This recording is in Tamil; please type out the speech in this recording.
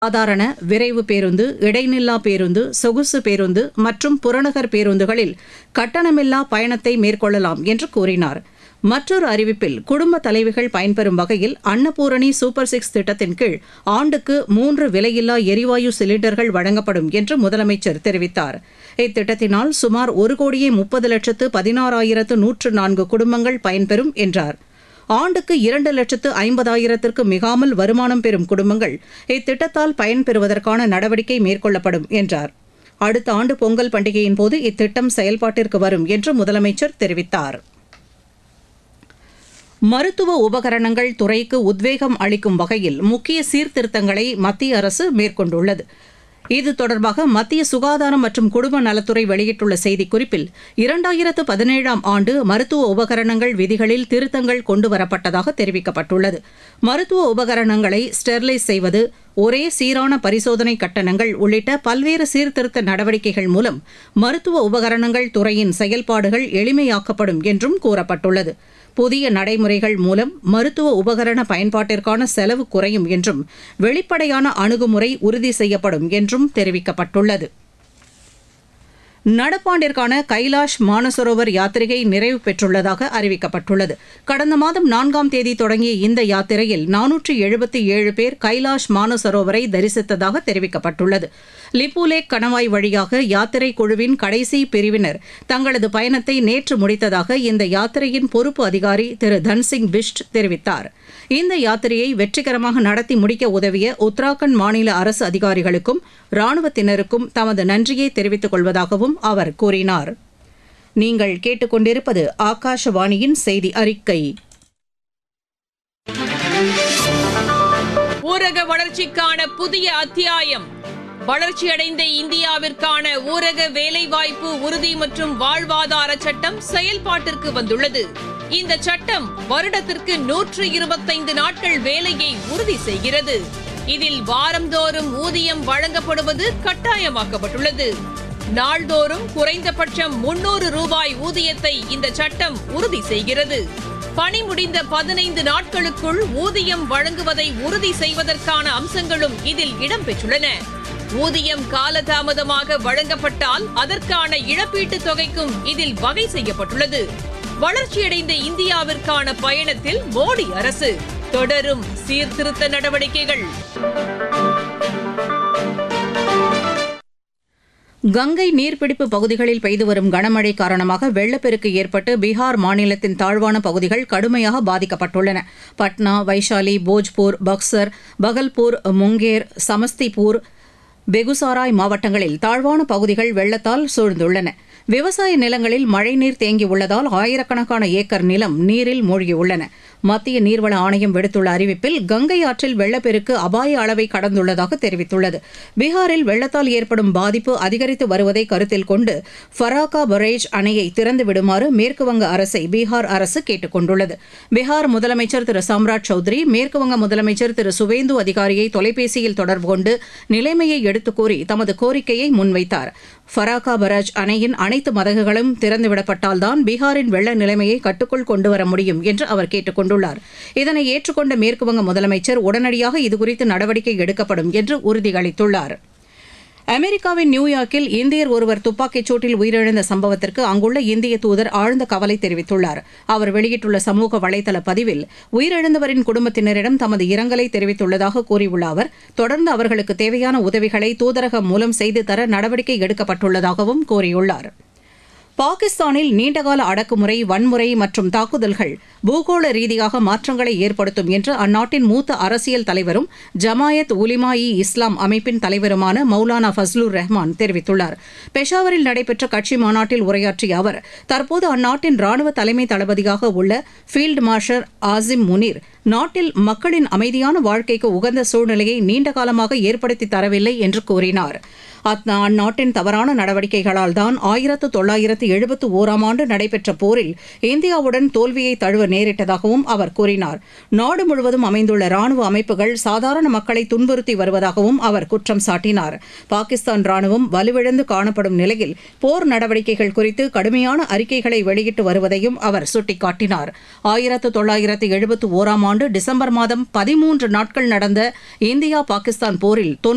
சாதாரண விரைவு பேருந்து இடைநில்லா பேருந்து சொகுசு பேருந்து மற்றும் புறநகர் பேருந்துகளில் கட்டணமில்லா பயணத்தை மேற்கொள்ளலாம் என்று கூறினார் மற்றொரு அறிவிப்பில் குடும்ப தலைவிகள் பயன்பெறும் வகையில் அன்னபூரணி சூப்பர் சிக்ஸ் திட்டத்தின் கீழ் ஆண்டுக்கு மூன்று விலையில்லா எரிவாயு சிலிண்டர்கள் வழங்கப்படும் என்று முதலமைச்சர் தெரிவித்தார் இத்திட்டத்தினால் சுமார் ஒரு கோடியே முப்பது லட்சத்து பதினாறாயிரத்து நூற்று நான்கு குடும்பங்கள் பயன்பெறும் என்றார் ஆண்டுக்கு இரண்டு லட்சத்து ஐம்பதாயிரத்திற்கு மிகாமல் வருமானம் பெறும் குடும்பங்கள் இத்திட்டத்தால் பயன்பெறுவதற்கான நடவடிக்கை மேற்கொள்ளப்படும் என்றார் அடுத்த ஆண்டு பொங்கல் பண்டிகையின் போது இத்திட்டம் செயல்பாட்டிற்கு வரும் என்று முதலமைச்சர் தெரிவித்தார் மருத்துவ உபகரணங்கள் துறைக்கு உத்வேகம் அளிக்கும் வகையில் முக்கிய சீர்திருத்தங்களை மத்திய அரசு மேற்கொண்டுள்ளது இது தொடர்பாக மத்திய சுகாதாரம் மற்றும் குடும்ப நலத்துறை வெளியிட்டுள்ள செய்திக்குறிப்பில் இரண்டாயிரத்து பதினேழாம் ஆண்டு மருத்துவ உபகரணங்கள் விதிகளில் திருத்தங்கள் கொண்டுவரப்பட்டதாக தெரிவிக்கப்பட்டுள்ளது மருத்துவ உபகரணங்களை ஸ்டெர்லைஸ் செய்வது ஒரே சீரான பரிசோதனை கட்டணங்கள் உள்ளிட்ட பல்வேறு சீர்திருத்த நடவடிக்கைகள் மூலம் மருத்துவ உபகரணங்கள் துறையின் செயல்பாடுகள் எளிமையாக்கப்படும் என்றும் கூறப்பட்டுள்ளது புதிய நடைமுறைகள் மூலம் மருத்துவ உபகரண பயன்பாட்டிற்கான செலவு குறையும் என்றும் வெளிப்படையான அணுகுமுறை உறுதி செய்யப்படும் என்றும் தெரிவிக்கப்பட்டுள்ளது நடப்பாண்டிற்கான கைலாஷ் மானசரோவர் யாத்திரையை நிறைவு பெற்றுள்ளதாக அறிவிக்கப்பட்டுள்ளது கடந்த மாதம் நான்காம் தேதி தொடங்கிய இந்த யாத்திரையில் நானூற்றி எழுபத்தி ஏழு பேர் கைலாஷ் மானசரோவரை தரிசித்ததாக தெரிவிக்கப்பட்டுள்ளது லிப்புலேக் கணவாய் வழியாக யாத்திரை குழுவின் கடைசி பிரிவினர் தங்களது பயணத்தை நேற்று முடித்ததாக இந்த யாத்திரையின் பொறுப்பு அதிகாரி திரு தன்சிங் பிஷ்ட் தெரிவித்தார் இந்த யாத்திரையை வெற்றிகரமாக நடத்தி முடிக்க உதவிய உத்தராகண்ட் மாநில அரசு அதிகாரிகளுக்கும் ராணுவத்தினருக்கும் தமது நன்றியை தெரிவித்துக் கொள்வதாகவும் அவர் கூறினார் நீங்கள் கேட்டுக்கொண்டிருப்பது ஆகாஷவாணியின் செய்தி அறிக்கை ஊரக வளர்ச்சிக்கான புதிய அத்தியாயம் வளர்ச்சியடைந்த இந்தியாவிற்கான ஊரக வேலைவாய்ப்பு உறுதி மற்றும் வாழ்வாதார சட்டம் செயல்பாட்டிற்கு வந்துள்ளது இந்த சட்டம் வருடத்திற்கு நூற்று இருபத்தைந்து நாட்கள் வேலையை உறுதி செய்கிறது இதில் வாரந்தோறும் ஊதியம் வழங்கப்படுவது கட்டாயமாக்கப்பட்டுள்ளது நாள்தோறும் குறைந்தபட்சம் முன்னூறு ரூபாய் ஊதியத்தை இந்த சட்டம் உறுதி செய்கிறது பணி முடிந்த பதினைந்து நாட்களுக்குள் ஊதியம் வழங்குவதை உறுதி செய்வதற்கான அம்சங்களும் இதில் இடம்பெற்றுள்ளன ஊதியம் காலதாமதமாக வழங்கப்பட்டால் அதற்கான இழப்பீட்டுத் தொகைக்கும் இதில் வகை செய்யப்பட்டுள்ளது வளர்ச்சியடைந்த இந்தியாவிற்கான பயணத்தில் மோடி அரசு தொடரும் சீர்திருத்த நடவடிக்கைகள் கங்கை நீர்பிடிப்பு பகுதிகளில் பெய்து வரும் கனமழை காரணமாக வெள்ளப்பெருக்கு ஏற்பட்டு பீகார் மாநிலத்தின் தாழ்வான பகுதிகள் கடுமையாக பாதிக்கப்பட்டுள்ளன பட்னா வைஷாலி போஜ்பூர் பக்சர் பகல்பூர் முங்கேர் சமஸ்திபூர் பெகுசாராய் மாவட்டங்களில் தாழ்வான பகுதிகள் வெள்ளத்தால் சூழ்ந்துள்ளன விவசாய நிலங்களில் மழைநீர் தேங்கியுள்ளதால் ஆயிரக்கணக்கான ஏக்கர் நிலம் நீரில் மூழ்கியுள்ளன மத்திய நீர்வள ஆணையம் விடுத்துள்ள அறிவிப்பில் கங்கை ஆற்றில் வெள்ளப்பெருக்கு அபாய அளவை கடந்துள்ளதாக தெரிவித்துள்ளது பீகாரில் வெள்ளத்தால் ஏற்படும் பாதிப்பு அதிகரித்து வருவதை கருத்தில் கொண்டு ஃபராக்கா பரேஜ் அணையை திறந்து விடுமாறு மேற்குவங்க அரசை பீகார் அரசு கேட்டுக் கொண்டுள்ளது பீகார் முதலமைச்சர் திரு சம்ராட் சௌத்ரி மேற்குவங்க முதலமைச்சர் திரு சுவேந்து அதிகாரியை தொலைபேசியில் தொடர்பு கொண்டு நிலைமையை எடுத்துக் கூறி தமது கோரிக்கையை முன்வைத்தார் ஃபராக்கா பராஜ் அணையின் அனைத்து மதகுகளும் திறந்துவிடப்பட்டால்தான் பீகாரின் வெள்ள நிலைமையை கட்டுக்குள் கொண்டுவர முடியும் என்று அவர் கேட்டுக் கொண்டுள்ளார் இதனை ஏற்றுக்கொண்ட மேற்குவங்க முதலமைச்சர் உடனடியாக இதுகுறித்து நடவடிக்கை எடுக்கப்படும் என்று உறுதியளித்துள்ளார் அமெரிக்காவின் நியூயார்க்கில் இந்தியர் ஒருவர் துப்பாக்கிச் சூட்டில் உயிரிழந்த சம்பவத்திற்கு அங்குள்ள இந்திய தூதர் ஆழ்ந்த கவலை தெரிவித்துள்ளார் அவர் வெளியிட்டுள்ள சமூக வலைதள பதிவில் உயிரிழந்தவரின் குடும்பத்தினரிடம் தமது இரங்கலை தெரிவித்துள்ளதாக கூறியுள்ள அவர் தொடர்ந்து அவர்களுக்கு தேவையான உதவிகளை தூதரகம் மூலம் செய்து தர நடவடிக்கை எடுக்கப்பட்டுள்ளதாகவும் கூறியுள்ளார் பாகிஸ்தானில் நீண்டகால அடக்குமுறை வன்முறை மற்றும் தாக்குதல்கள் பூகோள ரீதியாக மாற்றங்களை ஏற்படுத்தும் என்று அந்நாட்டின் மூத்த அரசியல் தலைவரும் ஜமாயத் உலிமா இ இஸ்லாம் அமைப்பின் தலைவருமான மௌலானா ஃபஸ்லுர் ரஹ்மான் தெரிவித்துள்ளார் பெஷாவரில் நடைபெற்ற கட்சி மாநாட்டில் உரையாற்றிய அவர் தற்போது அந்நாட்டின் ராணுவ தலைமை தளபதியாக உள்ள ஃபீல்டு மார்ஷல் ஆசிம் முனீர் நாட்டில் மக்களின் அமைதியான வாழ்க்கைக்கு உகந்த சூழ்நிலையை நீண்ட காலமாக ஏற்படுத்தி தரவில்லை என்று கூறினார் அந்நாட்டின் தவறான நடவடிக்கைகளால் தான் ஆயிரத்து தொள்ளாயிரத்து எழுபத்து ஓராம் ஆண்டு நடைபெற்ற போரில் இந்தியாவுடன் தோல்வியை தழுவ நேரிட்டதாகவும் அவர் கூறினார் நாடு முழுவதும் அமைந்துள்ள ராணுவ அமைப்புகள் சாதாரண மக்களை துன்புறுத்தி வருவதாகவும் அவர் குற்றம் சாட்டினார் பாகிஸ்தான் ராணுவம் வலுவிழந்து காணப்படும் நிலையில் போர் நடவடிக்கைகள் குறித்து கடுமையான அறிக்கைகளை வெளியிட்டு வருவதையும் அவர் சுட்டிக்காட்டினார் ஆயிரத்து தொள்ளாயிரத்து எழுபத்து ஓராம் ஆண்டு டிசம்பர் மாதம் பதிமூன்று நாட்கள் நடந்த இந்தியா பாகிஸ்தான் போரில்